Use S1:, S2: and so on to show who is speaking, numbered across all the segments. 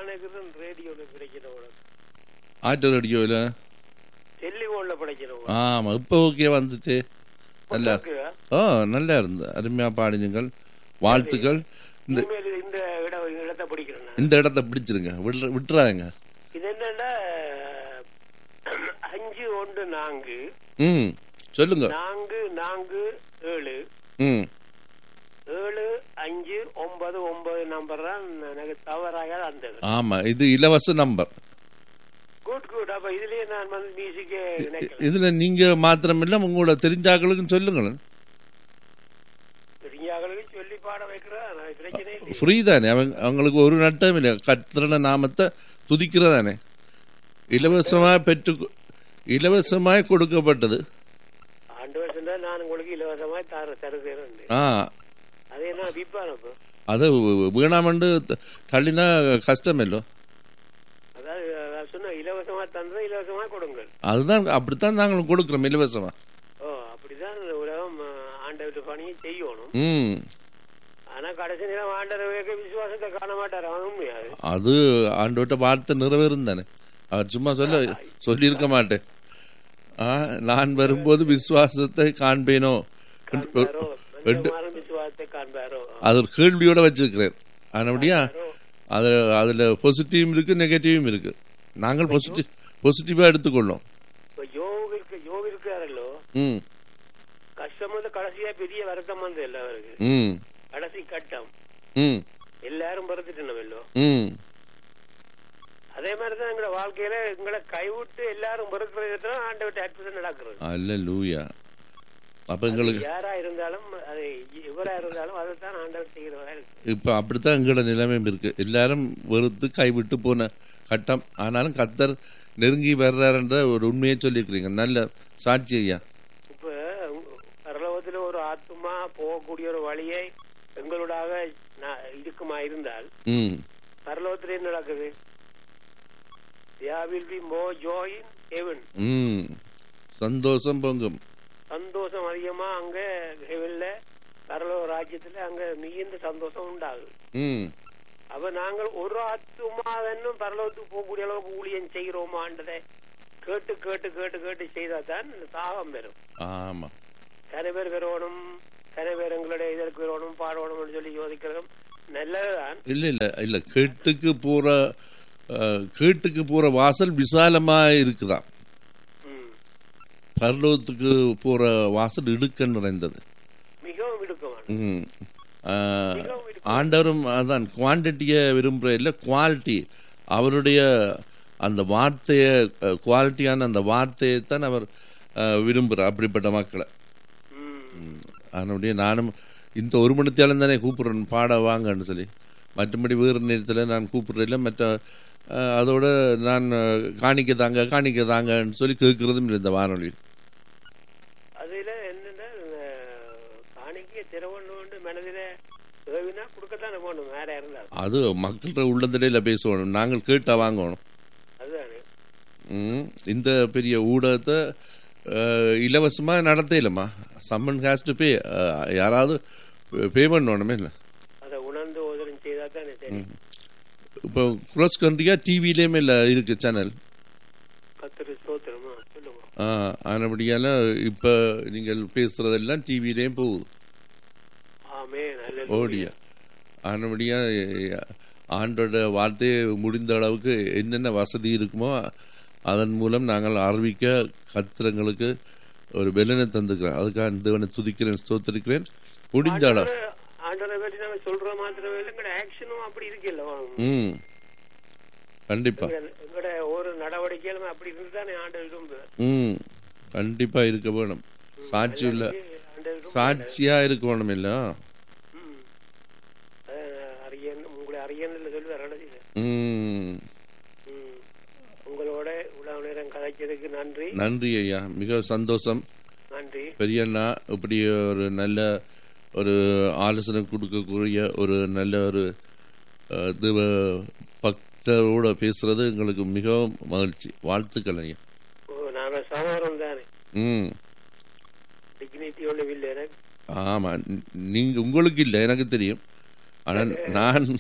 S1: நினைக்கிறேன் ரேடியோல பிரச்சனை உனக்கு
S2: ஆட்டு ரேடியோவில்
S1: டெலிபோன்ல பிரச்சனை
S2: ஆமா இப்போ ஓகே வந்துட்டு நல்லா
S1: உனக்கு
S2: ஓ நல்லா இருந்து அருமையா பாடினீங்கள் வாழ்த்துக்கள் இந்த
S1: உண்மையில இந்த இட இடத்தை பிடிக்கிறேன் நான்.
S2: இந்த இடத்த பிடிச்சிருங்க விட்ற- விட்டுறாங்க
S1: இது என்னன்னா அஞ்சு ஒன்று நான்கு
S2: ம் சொல்லுங்க
S1: நான்கு நான்கு ஏழு
S2: ம்
S1: ஏழு அஞ்சு ஒன்பது ஒன்பது நம்பர் தான் எனக்கு தவறாக அந்த
S2: ஆமா இது இலவச நம்பர்
S1: குட் குட் அப்ப இதுலயே நான் வந்து மியூசிக்கே நினைக்கிறேன்
S2: இதுல நீங்க மாத்திரமில்ல உங்களோட தெரிஞ்சாக்களுக்கும் சொல்லுங்களேன்
S1: பெரியார்களுக்கு சொல்லி பாட வைக்கிறேன் அது பிரச்சனை இல்லை
S2: ஃப்ரீ தானே அவங்க அவங்களுக்கு ஒரு நட்டம் இல்லை கத்திரன நாமத்தை துதிக்கிறதானே இலவசமாக பெற்று இலவசமாய் கொடுக்கப்பட்டது
S1: ஆண்டு வருஷம் தான் நான் உங்களுக்கு இலவசமாய் தர தருகிறேன்
S2: ஆ
S1: அதே நான் விற்பான் அப்போ
S2: அது வீணாமண்டு த- தள்ளினா கஷ்டமில்லோ
S1: அதாவது அதாவது சொன்ன இலவசமா தந்ததை இலவசமா கொடுங்கள்
S2: அதுதான் அப்படித்தான் நாங்கள் கொடுக்குறோம் இலவசமா
S1: ஓ அப்படிதான் இந்த உலகம் ஆண்டவர்கிட்ட பணியை செய்யணும்
S2: ம்
S1: ஆனா கடைசி நேரம் ஆண்டவருக்கு விசுவாசத்தை காண மாட்டார் அவன் உண்மையாது
S2: அது ஆண்டோட்ட வார்த்தை நிறைவேறும் தானே அவர் சும்மா சொல்ல சொல்லியிருக்க மாட்டேன் ஆ, நான் வரும்போது விசுவாசத்தை காண்பேனோ
S1: காண்பாரோ
S2: ரெண்டு-
S1: மனிதமாரும் விசுவாசத்தை காண்பாரோ
S2: அது ஒரு கேள்வியோட வச்சிருக்கிறேன் ஆனபடியா அது அதுல பாசிட்டிவும் இருக்கு நெகட்டிவும் இருக்கு நாங்கள் பாசிட்டிவ் பாசிட்டிவா எடுத்துக்கொள்ளோம்
S1: இப்ப யோகிற்கு யோகி இருக்காரல்லோ
S2: ம்
S1: கஷ்டம் வந்து கடைசியா பெரிய வருத்தம் வந்து எல்லாருக்கு
S2: ம்
S1: கடைசி கட்டம்
S2: ம்
S1: எல்லாரும் பறந்துட்டோமல்லோ
S2: ம்
S1: அதே மாதிரிதான் எங்களோட வாழ்க்கையில எங்களை கைவிட்டு எல்லாரும் பறக்கிறது தான் ஆண்டவர்கிட்ட அற்புதம் நடக்கிறது
S2: அல்ல லூயா அப்ப எங்களுக்கு
S1: யாரா இருந்தாலும் அது இவரா இருந்தாலும் அதைத்தான் ஆண்டவர் செய்கிறவரா இருக்கு
S2: இப்ப அப்படித்தான் எங்களோட நிலைமையும் இருக்கு எல்லாரும் வெறுத்து கைவிட்டு போன கட்டம் ஆனாலும் கத்தர் நெருங்கி வர்றாருன்ற ஒரு உண்மையை சொல்லியிருக்கிறீங்க நல்ல சாட்சி ஐயா
S1: இப்ப பரலோகத்துல ஒரு ஆத்மா போகக்கூடிய ஒரு வழியை எங்களோடாக நா- இருக்குமா இருந்தால்
S2: ம்
S1: பரலோகத்துல என்ன நடக்குது there will be more joy in heaven
S2: ம் சந்தோஷம் பொங்கும்
S1: சந்தோஷம் அதிகமா அங்க ஹெவன்ல பரலோக ராஜ்யத்துல அங்க மிகுந்த சந்தோஷம் உண்டாகுது
S2: ம்
S1: அப்ப நாங்கள் ஒரு ஆத்துமாவென்னும் பரலோகத்துக்கு போகக்கூடிய அளவுக்கு ஊழியம் செய்கிறோமான்றதை கேட்டு கேட்டு கேட்டு கேட்டு செய்தாதான் இந்த தாகம் பெறும்
S2: ஆமா
S1: கன பேர் பெறணும் கன பேர் எங்களுடைய இதற்கு பெறணும் பாடணும்னு சொல்லி யோசிக்கிறதும் நல்லதுதான்
S2: இல்ல இல்ல இல்ல கேட்டுக்கு போற அஹ், கேட்டுக்கு போற வாசல் விசாலமா இருக்குதாம்
S1: ம்.
S2: பரலோகத்துக்கு போற வாசல் இடுக்க நிறைந்தது
S1: மிகவும் இடுக்கமான
S2: ம். ஆஹ், ஆண்டவரும் அதான் குவான்டிட்டியை விரும்புற இல்ல குவாலிட்டி அவருடைய அந்த வார்த்தையை குவாலிட்டியான அந்த வார்த்தையை தான் அவர் அஹ், விரும்புகிறார் அப்படிப்பட்ட மக்களை
S1: ம்.
S2: அதனுடைய நானும் இந்த ஒரு மணித்தாலும் தானே கூப்பிடுறேன் பாட வாங்கன்னு சொல்லி மற்றபடி வேறு நேரத்தில் நான் கூப்பிடுறதில்ல மற்ற அஹ், அதோட நான் அஹ், காணிக்க தாங்க காணிக்க தாங்கன்னு சொல்லி கேட்கறதும் இல்லை இந்த வானொலியில்
S1: அதுல என்னன்னா இந்த காணிக்கை திறவண்ணு மனதில ஏவினா கொடுக்கத்தானே போகணும் வேற இருந்தாலும்
S2: அது மக்கள்கிட்ட உள்ளத்திலே பேசணும் நாங்கள் கேட்டா வாங்கணும்
S1: அதுதானே
S2: ம், இந்த பெரிய ஊடகத்தை அஹ், இலவசமா நடத்தையிலம்மா சம்மன் ஹேஸ் டு பே யாராவது பே பண்ணணுமே இல்லை
S1: அதை உணர்ந்து உதரம் செய்தா தானே சரி
S2: இப்போ cross கண்ட்ரியா டிவிலேயுமே இல்லை இருக்கு சேனல்
S1: கத்திரி ஸ்தோத்திரமா சொல்லுங்க
S2: ஆனபடியால இப்போ நீங்கள் பேசுறதெல்லாம் டிவிலேயும் போகுது
S1: ஆமே நல்ல
S2: ஓடியா ஆனபடியா ஆண்டோட வார்த்தையை முடிந்த அளவுக்கு என்னென்ன வசதி இருக்குமோ அதன் மூலம் நாங்கள் அறிவிக்க கத்திரங்களுக்கு ஒரு பெலனை தந்துக்கிறேன் அதுக்காக தேவனை துதிக்கிறேன் ஸ்தோத்திரிக்கிறேன் முடிஞ்ச அளவு
S1: ஆண்டரை பற்றி நாங்க சொல்ற மாத்திரமே இல்லை எங்களோட ஆக்ஷனும் அப்படி இருக்குல்ல
S2: ம் கண்டிப்பா
S1: எங்களோட ஒரு நடவடிக்கையிலுமே அப்படி இருந்து தானே ஆண்டர் விரும்பு
S2: ம் கண்டிப்பா இருக்க வேணும் சாட்சி உள்ள
S1: ஆண்டர் விரும்பு
S2: சாட்சியா இருக்க வேணும் இல்ல
S1: ம். அஹ், அரியன் உங்களை அரியன் சொல்லி வரணும்
S2: ம்
S1: ம். உங்களோட இவ்வளவு நேரம் கதைச்சதுக்கு நன்றி
S2: நன்றி ஐயா மிக சந்தோஷம்
S1: நன்றி
S2: பெரியண்ணா இப்படி ஒரு நல்ல ஒரு ஆலோசனை கொடுக்கக்கூடிய ஒரு நல்ல ஒரு அஹ், தேவ பக்தரோட பேசுறது எங்களுக்கு மிகவும் மகிழ்ச்சி வாழ்த்துக்கள் ஐயா
S1: ஓ நாங்க சகோதரம் தானே
S2: ம்
S1: டிக்னிட்டி ஒன்றும் இல்லை எனக்கு
S2: ஆமா ந- நீங்க உங்களுக்கு இல்லை எனக்கு தெரியும் ஆனா நான்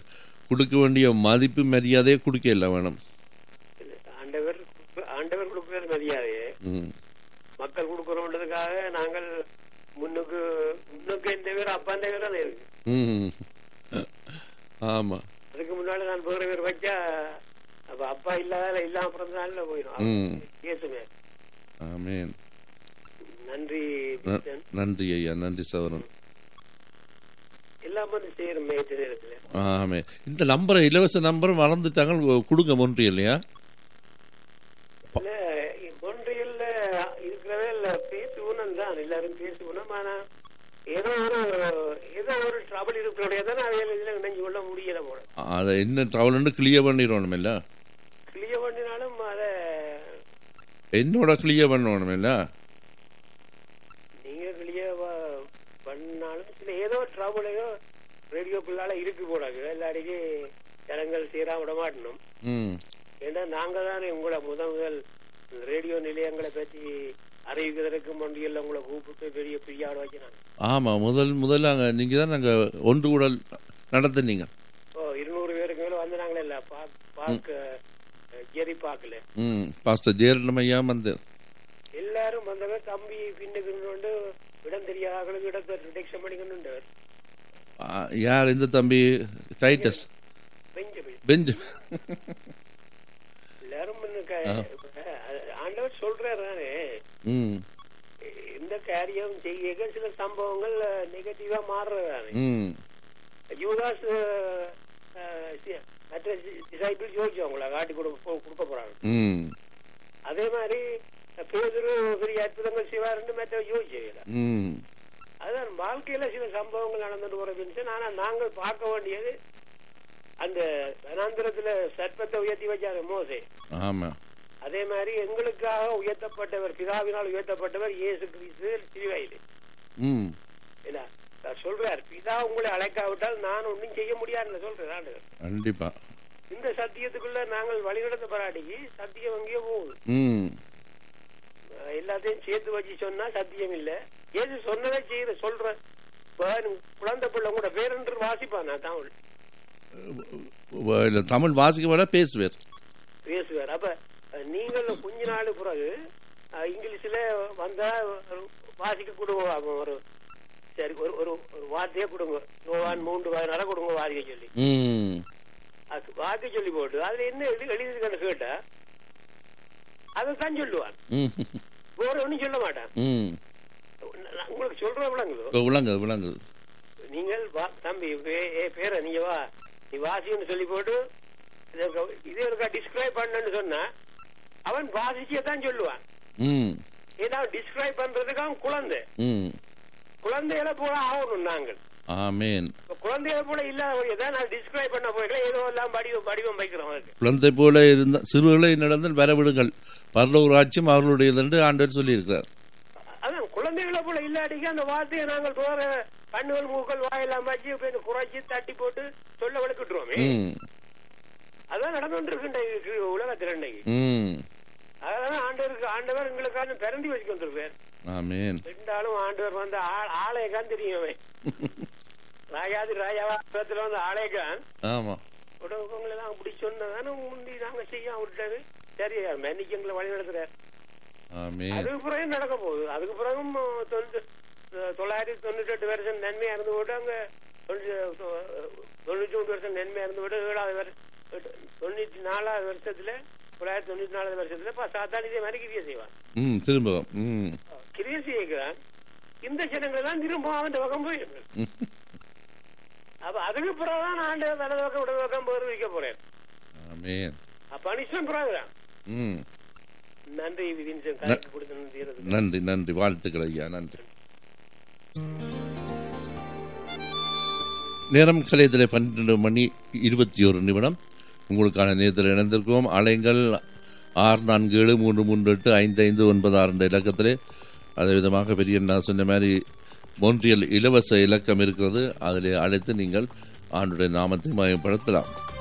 S2: கொடுக்க வேண்டிய மதிப்பு மரியாதையை கொடுக்க இல்லை வேணும்
S1: ஆண்டவர் ஆண்டவர் கொடுக்கிறது மரியாதையே
S2: ம்
S1: மக்கள் கொடுக்கறோன்றதுக்காக நாங்கள் முன்னுக்கு முன்னுக்கு இந்த பேர் அப்பா இந்த பேர் தான் இருக்கு
S2: ம் ஆமா
S1: அதுக்கு முன்னாடி நான் வேற பேர் வச்சா அப்ப அப்பா இல்லாத இல்லாம பிறந்தனால போயிடும்
S2: ம்.
S1: இயேசுமே
S2: ஆமேன்
S1: நன்றி
S2: ந-
S1: பிச்சன்.
S2: நன்றி ஐயா நன்றி சகோதரன்
S1: எல்லாம் வந்து செய்யறோம் மேய்ச்ச நேரத்துல
S2: ஆமே இந்த நம்பரை இலவச நம்பர் மறந்துட்டாங்க கொடுங்க ஒன்று இல்லையா
S1: இல்ல ஒன்றியல்ல இருக்கிறவே இல்ல பேசுவனும் தான் எல்லாரும் பேசுவனும் ஆனா ஏதோ ஒரு ஏதோ ஒரு ட்ரபிள் இருக்கிறோடைய தான் அவையில இதுல இணைஞ்சு கொள்ள முடியல போல
S2: அதை என்ன ட்ராவல்னு கிளியர் பண்ணிடணும் இல்ல
S1: கிளியர் பண்ணினாலும் அத
S2: என்னோட கிளியர் பண்ணணும் இல்ல
S1: நீங்க கிளியர் பண்ணாலும் சில ஏதோ ட்ரபிளையோ ரேடியோக்குள்ளால இருக்கு போடாது எல்லாடிக்கு ஜனங்கள் சீரா விட மாட்டணும்
S2: ம்
S1: ஏன்னா நாங்க தானே உங்களை முதல் முதல் ரேடியோ நிலையங்களை பற்றி அறிவிக்கிறதுக்கு மொழியில் உங்களை கூப்பிட்டு பெரிய பிரியாட வைக்கிறாங்க
S2: ஆமா முதல் முதல்ல அங்க நீங்க தான் நாங்க ஒன்று கூட நடத்துனீங்க
S1: ஓ இருநூறு பேருக்கு மேல வந்து நாங்களே இல்ல பாக் பாக்க ஜெரி பாக்கல
S2: ம் பாஸ்டர் ஜெயரட்னம் ஐயா வந்து
S1: எல்லாரும் வந்தவங்க தம்பி பின்னுக்கு கொண்டு இடம் தெரியாதவர்களுக்கு இடத்தை ரிடக்ஷன் பண்ணிக்கொண்டு
S2: ஆ, யார் இந்த தம்பி டைட்டஸ்
S1: பெஞ்சமின்
S2: பெஞ்சு
S1: எல்லாரும் முன்னுக்கு, இப்ப, ஆண்டவர் சொல்றாரு தானே
S2: ம்
S1: இந்த காரியம் செய்ய சில சம்பவங்கள் நெகட்டிவா மாறுறதானே
S2: ம்
S1: யூதாஸ் அஹ், அஹ், சி- மற்ற டிசைபிள் யோசிச்சவங்கள காட்டி கொடுக்க கொடுக்க போறாங்க
S2: ம்
S1: அதே மாதிரி பேதரு பெரிய அற்புதங்கள் செய்வாருன்னு மற்ற யோசிச்சவில்லை
S2: ம்
S1: அதான் வாழ்க்கையில சில சம்பவங்கள் நடந்துட்டு போற பின்சன் ஆனா நாங்கள் பார்க்க வேண்டியது அந்த வனாந்திரத்துல சர்ப்பத்தை உயர்த்தி வச்சாரு மோசே
S2: ஆமா
S1: அதே மாதிரி எங்களுக்காக உயர்த்தப்பட்டவர் பிதாவினால் உயர்த்தப்பட்டவர் இயேசு கிறிஸ்து சிலுவையில்
S2: ம்
S1: இல்ல அவர் சொல்றார் பிதா உங்களை அழைக்காவிட்டால் நான் ஒன்றும் செய்ய முடியாதுன்னு சொல்றேன் ஆண்டவர்.
S2: கண்டிப்பா
S1: இந்த சத்தியத்துக்குள்ள நாங்கள் வழிநடத்த பராட்டிக்கு சத்தியம் எங்கேயோ போகுது
S2: ம்
S1: அஹ் எல்லாத்தையும் சேர்த்து வச்சு சொன்னா சத்தியம் இல்ல ஏது சொன்னதை செய்யற சொல்ற இப்ப குழந்தை பிள்ளை கூட பேரென்று வாசிப்பான் நான் தமிழ்
S2: வ- இல்ல, தமிழ் வாசிக்க வர பேசுவார்
S1: பேசுவார் அப்ப அஹ், நீங்கள் கொஞ்ச நாள் பிறகு அஹ், இங்கிலீஷ்ல வந்தா ஒரு வாசிக்க கொடுங்க ஒரு சரி ஒரு ஒரு ஒரு வார்த்தையே கொடுங்க யோவான் மூன்று பதினால கொடுங்க வாசிக்க சொல்லி
S2: ம்
S1: அது வாக்கு சொல்லி போட்டு அதுல என்ன எழுதி எழுதிருக்கன்னு கேட்டா அதைத்தான் சொல்லுவான்
S2: ம்
S1: வேற ஒண்ணும் சொல்ல மாட்டான்
S2: ம்
S1: நான் உங்களுக்கு சொல்ற விளங்குதோ
S2: இப்ப விளங்குது விளங்குது
S1: நீங்கள் வா தம்பி வே- ஏ பேர நீங்க வா நீ வாசின்னு சொல்லி போட்டு இத- இதே இருக்கா டிஸ்கிரைப் பண்ணன்னு சொன்னா அவன் வாசிச்சே தான் சொல்லுவான்
S2: ம்
S1: ஏன்னா டிஸ்கிரைப் பண்றதுக்கு அவன் குழந்தை
S2: ம்
S1: குழந்தைகளை போல ஆகணும் நாங்கள்
S2: ஆமேன்
S1: இப்ப குழந்தைகளை போல இல்லாத தான் நான் டிஸ்கிரைப் பண்ண போயிடல ஏதோ எல்லாம் வடிவம் வடிவம் வைக்கிறோம் அதுக்கு
S2: குழந்தை போல இருந்த சிறுகளை நடந்து வரவிடுங்கள் பரலோக ராஜ்யம் அவர்களுடையது என்று ஆண்டவர் சொல்லியிருக்கிறார்
S1: அதான் குழந்தைகளை போல இல்லாட்டிக்கு அந்த வார்த்தையை நாங்கள் வேற கண்ணுகள் மூக்கள் வாயெல்லாம் வச்சு இப்ப இந்த குறைச்சி தட்டி போட்டு சொல்ல வளர்க்கிட்டுருவோமே
S2: ம்
S1: அதான் நடந்துட்டு இருக்கு உலகத்தில் இன்னைக்கு
S2: ம்
S1: அதான் ஆண்டவருக்கு ஆண்டவர் எங்களுக்கான பிறந்தி வச்சுக்கு வந்திருப்பார்
S2: ஆமேன்
S1: ரெண்டாலும் ஆண்டவர் வந்து ஆள் ஆலயக்கான் தெரியும் அவன் ராஜாதி ராஜாவா வந்து ஆலயக்கான்
S2: ஆமா
S1: உடவுகளை எல்லாம் அப்படி சொன்னதானே முந்தி நாங்க செய்ய விட்டாரு சரி மன்னிக்கு எங்களை வழி நடத்துறாரு
S2: ஆமேன்
S1: அதுக்கு பிறகு நடக்க போகுது அதுக்கு பிறகும் தொண்ணூத்தி தொள்ளாயிரத்தி தொண்ணூத்தி எட்டு வருஷம் நன்மையா இருந்து போட்டு அங்க தொண்ணூத்தி தொண்ணூத்தி மூணு வருஷம் நன்மையா இருந்து போட்டு ஏழாவது வருஷம் தொண்ணூத்தி நாலாவது வருஷத்துல தொள்ளாயிரத்தி தொண்ணூத்தி நாலாவது வருஷத்துல இப்ப சாத்தான் இதே மாதிரி கிரியை செய்வான்
S2: ம் திரும்பவும் ம்
S1: கிரியை செய்கிறான் இந்த ஜனங்கள் தான் திரும்ப அவன் பக்கம் போயிருக்கு
S2: ம்.
S1: அப்ப அதுக்கு பிறகுதான் ஆண்டு வலது பக்கம் இடது பக்கம் போர் வைக்க போறேன்
S2: ஆமேன்
S1: பனிஷ்மெண்ட் பிறகுதான்
S2: ம்
S1: நன்றி விதின்சன் கலெக்ட் கொடுத்து நன்றி
S2: நன்றி நன்றி வாழ்த்துக்கள் ஐயா நன்றி நேரம் கலையத்தில் பன்னிரெண்டு மணி இருபத்தி ஒரு நிமிடம் உங்களுக்கான நேரத்தில் இணைந்திருக்கோம் அலைங்கள் ஆறு நான்கு ஏழு மூன்று மூன்று எட்டு ஐந்து ஐந்து ஒன்பது ஆறு என்ற இலக்கத்திலே அதே விதமாக பெரிய நான் சொன்ன மாதிரி மொன்றியல் இலவச இலக்கம் இருக்கிறது அதில் அழைத்து நீங்கள் ஆண்டுடைய நாமத்தை மயப்படுத்தலாம்